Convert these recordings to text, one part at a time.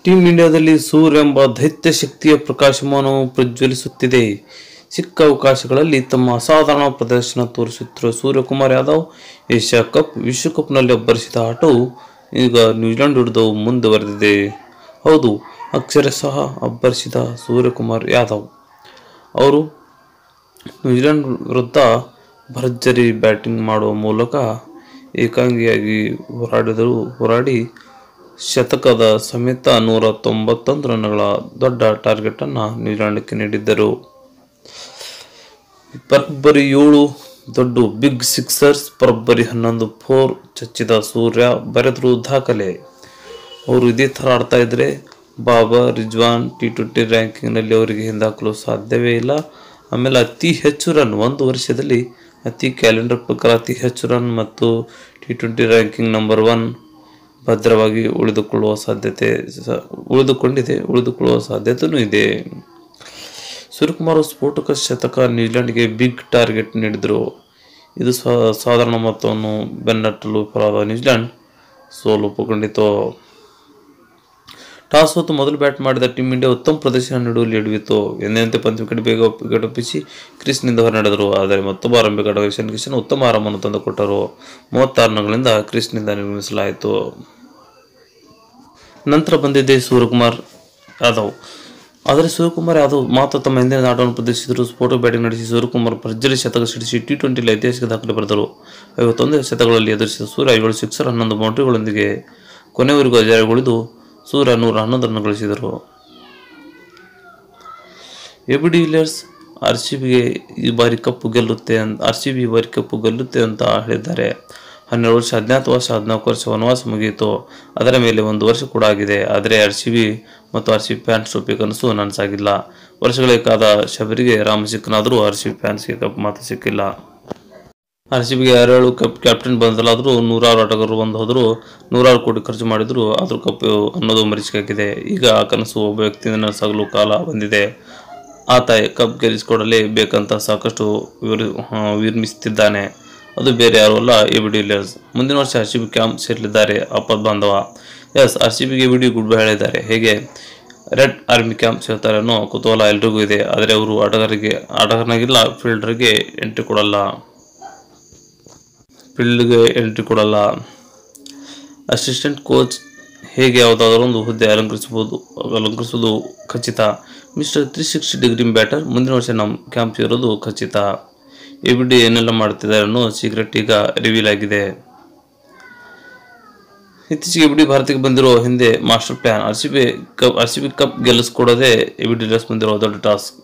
team ಇಂಡಿಯಾದಲ್ಲಿ ಸೂರ್ಯ ಎಂಬ ದೈತ್ಯ ಶಕ್ತಿಯ ಪ್ರಕಾಶಮಾನವು ಪ್ರಜ್ವಲಿಸುತ್ತಿದೆ ಸಿಕ್ಕ ಅವಕಾಶಗಳಲ್ಲಿ ತಮ್ಮ ಅಸಾಧಾರಣ ಪ್ರದರ್ಶನ ತೋರಿಸುತ್ತಿರುವ ಸೂರ್ಯಕುಮಾರ್ ಯಾದವ್ ಏಷ್ಯಾ ಕಪ್ ವಿಶ್ವಕಪ್ನಲ್ಲಿ ಅಬ್ಬರಿಸಿದ ಆಟವು ಈಗ ನ್ಯೂಜಿಲೆಂಡ್ ವಿರುದ್ಧ ಮುಂದುವರೆದಿದೆ ಹೌದು ಅಕ್ಷರಶಃ ಅಬ್ಬರಿಸಿದ ಸೂರ್ಯಕುಮಾರ್ ಯಾದವ್ ಅವರು ನ್ಯೂಜಿಲೆಂಡ್ ವಿರುದ್ಧ ಭರ್ಜರಿ ಬ್ಯಾಟಿಂಗ್ ಮಾಡುವ ಮೂಲಕ ಏಕಾಂಗಿಯಾಗಿ ಹೋರಾಡಿದರು ಹೋರಾಡಿ ಶತಕದ ಸಮೇತ ನೂರ ತೊಂಬತ್ತೊಂದು ರನ್ಗಳ ದೊಡ್ಡ ಟಾರ್ಗೆಟನ್ನು ನ್ಯೂಜಿಲೆಂಡ್ಗೆ ನೀಡಿದ್ದರು ಬರೋಬ್ಬರಿ ಏಳು ದೊಡ್ಡ ಬಿಗ್ ಸಿಕ್ಸರ್ಸ್ ಬರೋಬ್ಬರಿ ಹನ್ನೊಂದು ಫೋರ್ ಚಚ್ಚಿದ ಸೂರ್ಯ ಬರೆದರು ದಾಖಲೆ ಅವರು ಇದೇ ಥರ ಆಡ್ತಾ ಇದ್ರೆ ಬಾಬರ್ ರಿಜ್ವಾನ್ ಟಿ ಟ್ವೆಂಟಿ ರ್ಯಾಂಕಿಂಗ್ನಲ್ಲಿ ಅವರಿಗೆ ಹಿಂದಾಕಲು ಸಾಧ್ಯವೇ ಇಲ್ಲ ಆಮೇಲೆ ಅತಿ ಹೆಚ್ಚು ರನ್ ಒಂದು ವರ್ಷದಲ್ಲಿ ಅತಿ ಕ್ಯಾಲೆಂಡರ್ ಪ್ರಕಾರ ಅತಿ ಹೆಚ್ಚು ರನ್ ಮತ್ತು T twenty ranking number one ಭದ್ರವಾಗಿ ಉಳಿದುಕೊಳ್ಳುವ ಸಾಧ್ಯತೆ ಸ- ಉಳಿದುಕೊಂಡಿದೆ ಉಳಿದುಕೊಳ್ಳುವ ಸಾಧ್ಯತೆಯೂ ಇದೆ ಸೂರ್ಯಕುಮಾರ್ ಸ್ಫೋಟಕ ಶತಕ ನ್ಯೂಜಿಲೆಂಡ್ಗೆ ಬಿಗ್ ಟಾರ್ಗೆಟ್ ನೀಡಿದರು ಇದು ಸಾ- ಸಾಧಾರಣ ಮೊತ್ತವನ್ನು ಬೆನ್ನಟ್ಟಲು ವಿಫಲವಾದ ನ್ಯೂಜಿಲೆಂಡ್ ಸೋಲು ಒಪ್ಪಿಕೊಂಡಿತು ಟಾಸ್ ಹೊತ್ತು ಮೊದಲು ಬ್ಯಾಟ್ ಮಾಡಿದ ಟೀಂ ಇಂಡಿಯಾ ಉತ್ತಮ ಪ್ರದರ್ಶನ ನೀಡುವಲ್ಲಿ ಎಡವಿತು ಎಂದಿನಂತೆ ಪಂಚ ವಿಕೆಟ್ ಬೇಗ ವಿಕೆಟೊಪ್ಪಿಸಿ ಕ್ರೀಸ್ನಿಂದ ಹೊರನಡೆದರು ಆದರೆ ಮತ್ತೊಬ್ಬ ಆರಂಭಿಕ ಆಟಗಾರ ಇಶಾನ್ ಕಿಶನ್ ಉತ್ತಮ ಆರಂಭವನ್ನು ತಂದುಕೊಟ್ಟರು ಮೂವತ್ತಾರು ರನ್ಗಳಿಂದ ಕ್ರೀಸ್ನಿಂದ ನಿರ್ಮಿಸಲಾಯಿತು ನಂತರ ಬಂದಿದ್ದೆ ಸೂರ್ಯಕುಮಾರ್ ಯಾದವ್ ಆದರೆ ಸೂರ್ಯಕುಮಾರ್ ಯಾದವ್ ಮಾತ್ರ ತಮ್ಮ ಹಿಂದಿನ ಆಟವನ್ನು ಪ್ರದರ್ಶಿಸಿದರು ಸ್ಫೋಟೋ ಬ್ಯಾಟಿಂಗ್ ನಡೆಸಿ ಸೂರ್ಯಕುಮಾರ್ ಭರ್ಜರಿ ಶತಕ ಸಿಡಿಸಿ ಟಿ ಟ್ವೆಂಟಿಲಿ ಐತಿಹಾಸಿಕ ದಾಖಲೆ ಬರೆದರು ಐವತ್ತೊಂದು ಶತಕಗಳಲ್ಲಿ ಎದುರಿಸಿದ ಸೂರ್ಯ ಏಳು ಸಿಕ್ಸರ್ ಹನ್ನೊಂದು ಬೌಂಡ್ರಿಗಳೊಂದಿಗೆ ಕೊನೆವರೆಗೂ ಅಜಾಯಗೊಳಿದು ಸೂರ್ಯ ನೂರ ಹನ್ನೊಂದು ರನ್ ಗಳಿಸಿದರು ಎಬಿ ಡಿವಿಲಿಯರ್ಸ್ ಆರ್ ಸಿ ಬಿಗೆ ಈ ಬಾರಿ ಕಪ್ಪು ಗೆಲ್ಲುತ್ತೆ ಅಂತ ಆರ್ ಸಿ ಬಿ ಈ ಬಾರಿ ಕಪ್ಪು ಗೆಲ್ಲುತ್ತೆ ಅಂತ ಹೇಳಿದ್ದಾರೆ ಹನ್ನೆರಡು ವರ್ಷ ಹದಿನಾಲ್ಕು ವರ್ಷ ಹದಿನಾಲ್ಕು ವರ್ಷ ವನವಾಸ ಮುಗಿಯಿತು ಅದರ ಮೇಲೆ ಒಂದು ವರ್ಷ ಕೂಡ ಆಗಿದೆ ಆದರೆ ಆರ್ ಸಿ ಬಿ ಮತ್ತು ಆರ್ ಸಿ ಬಿ ಫ್ಯಾನ್ಸ್ ಟೋಪಿ ಕನಸು ನನಸಾಗಿಲ್ಲ ವರ್ಷಗಳೇ ಕಾದ ಶಬರಿಗೆ ರಾಮ ಸಿಕ್ಕನಾದರೂ ಆರ್ ಸಿ ಬಿ ಫ್ಯಾನ್ಸ್ಗೆ ಕಪ್ ಮಾತ್ರ ಸಿಕ್ಕಿಲ್ಲ ಆರ್ ಸಿ ಬಿಗೆ ಯಾರ್ಯಾರು ಕಪ್ ಕ್ಯಾಪ್ಟನ್ ಬಂದಲಾದರೂ ನೂರಾರು ಆಟಗಾರರು ಬಂದು ಹೋದರು ನೂರಾರು ಕೋಟಿ ಖರ್ಚು ಮಾಡಿದ್ರು ಆದರೂ ಕಪ್ ಅನ್ನೋದು ಮರೀಚಿಕಾಗಿದೆ ಈಗ ಆ ಕನಸು ಒಬ್ಬ ವ್ಯಕ್ತಿಯಿಂದ ನನಸಾಗಲು ಕಾಲ ಬಂದಿದೆ ಆತ ಕಪ್ ಗೆಲ್ಲಿಸಿಕೊಡಲೇ ಬೇಕಂತ ಸಾಕಷ್ಟು ವಿರ್ ಆ, ವಿರ್ಮಿಸುತ್ತಿದ್ದಾನೆ ಅದು ಬೇರೆ ಯಾರು ಅಲ್ಲ ಎ ಬಿ ಡಿಲಿಯರ್ಸ್ ಮುಂದಿನ ವರ್ಷ ಆರ್ ಸಿ ಬಿ ಕ್ಯಾಂಪ್ ಸೇರಲಿದ್ದಾರೆ ಆಪದ್ ಬಾಂಧವ ಎಸ್ ಆರ್ ಸಿ ಬಿಗೆ A B D good bye ಹೇಳಿದ್ದಾರೆ ಹೇಗೆ ರೆಡ್ ಆರ್ಮಿ ಕ್ಯಾಂಪ್ ಸೇರ್ತಾರೆ ಅನ್ನೋ ಕುತೂಹಲ ಎಲ್ರಿಗೂ ಇದೆ ಆದರೆ ಅವರು ಆಟಗಾರರಿಗೆ ಆಟಗಾರನಾಗಿಲ್ಲ ಫೀಲ್ಡರ್ಗೆ ಎಂಟ್ರಿ ಕೊಡಲ್ಲ ಫೀಲ್ಡ್ಗೆ ಎಂಟ್ರಿ ಕೊಡಲ್ಲ ಅಸಿಸ್ಟೆಂಟ್ ಕೋಚ್ ಹೇಗೆ ಯಾವುದಾದ್ರೂ ಒಂದು ಹುದ್ದೆ ಅಲಂಕರಿಸಬಹುದು ಅಲಂಕರಿಸುವುದು ಖಚಿತ mister three sixty degree batter ಮುಂದಿನ ವರ್ಷ ನಮ್ಮ ಕ್ಯಾಂಪ್ ಇರೋದು ಖಚಿತ ಎ ಬಿ ಡಿ ಏನೆಲ್ಲ ಮಾಡ್ತಿದ್ದಾರೆ ಅನ್ನೋ ಸೀಕ್ರೆಟ್ ಈಗ ರಿವೀಲ್ ಆಗಿದೆ ಇತ್ತೀಚೆಗೆ ಎ ಬಿ ಡಿ ಭಾರತಕ್ಕೆ ಬಂದಿರೋ ಹಿಂದೆ master plan R C B cup R C B cup ಗೆಲ್ಲಿಸ್ಕೊಡೋದೇ ಎ ಬಿ ಡಿ ಬಂದಿರೋ ದೊಡ್ಡ ಟಾಸ್ಕ್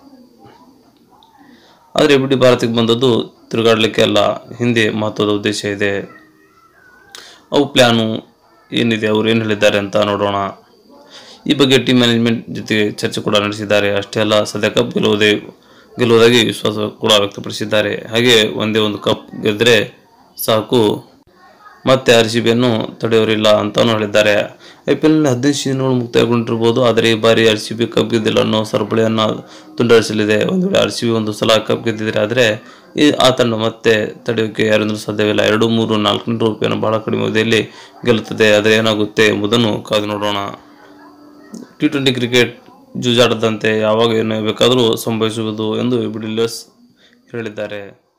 ಆದರೆ ಎ ಬಿ ಡಿ ಭಾರತಕ್ಕೆ ಬಂದದ್ದು ತಿರುಗಾಡಲಿಕ್ಕೆ ಅಲ್ಲ ಹಿಂದೆ ಮಹತ್ವದ ಉದ್ದೇಶ ಇದೆ ಅವು ಪ್ಲ್ಯಾನು ಏನಿದೆ ಅವರು ಏನು ಹೇಳಿದ್ದಾರೆ ಅಂತ ನೋಡೋಣ ಈ ಬಗ್ಗೆ ಟೀಮ್ ಮ್ಯಾನೇಜ್ಮೆಂಟ್ ಜೊತೆಗೆ ಚರ್ಚೆ ಕೂಡ ನಡೆಸಿದ್ದಾರೆ ಅಷ್ಟೇ ಅಲ್ಲ ಸದ್ಯ ಕಪ್ ಗೆಲ್ಲುವುದೇ ಗೆಲ್ಲುವುದಾಗಿ ವಿಶ್ವಾಸ ಕೂಡ ವ್ಯಕ್ತಪಡಿಸಿದ್ದಾರೆ ಹಾಗೆ ಒಂದೇ ಒಂದು ಕಪ್ ಗೆದ್ದರೆ ಸಾಕು ಮತ್ತೆ ಆರ್ ಸಿ ಬಿಯನ್ನು ತಡೆಯೋರಿಲ್ಲ ಅಂತಾನು ಹೇಳಿದ್ದಾರೆ ಐ ಪಿ ಎಲ್ನಲ್ಲಿ ಹದಿನೈದು ಸೀಸನ್ಗಳು ಮುಕ್ತಾಯಗೊಂಡಿರ್ಬೋದು ಆದರೆ ಈ ಬಾರಿ ಆರ್ ಸಿ ಬಿ ಕಪ್ ಗೆದ್ದಿಲ್ಲ ಅನ್ನೋ ಸರಪಳಿಯನ್ನು ತುಂಡರಿಸಲಿದೆ ಒಂದು ವೇಳೆ ಆರ್ ಸಿ ಬಿ ಒಂದು ಸಲ ಕಪ್ ಗೆದ್ದಿದ್ರೆ ಆದರೆ ಈ ಆ ತಂಡ ಮತ್ತೆ ತಡೆಯೋಕೆ ಯಾರಿಂದಲೂ ಸಾಧ್ಯವಿಲ್ಲ ಎರಡು ಮೂರು ನಾಲ್ಕು ರೂಪಾಯಿಯನ್ನು ಬಹಳ ಕಡಿಮೆ ಅವಧಿಯಲ್ಲಿ ಗೆಲ್ಲುತ್ತದೆ ಆದರೆ ಏನಾಗುತ್ತೆ ಎಂಬುದನ್ನು ಕಾದು ನೋಡೋಣ ಟಿ ಟ್ವೆಂಟಿ ಕ್ರಿಕೆಟ್ ಜೂಜಾಟದಂತೆ ಯಾವಾಗ ಏನು ಬೇಕಾದರೂ ಸಂಭವಿಸುವುದು ಎಂದು ಬಿಡಿಲರ್ಸ್ ಹೇಳಿದ್ದಾರೆ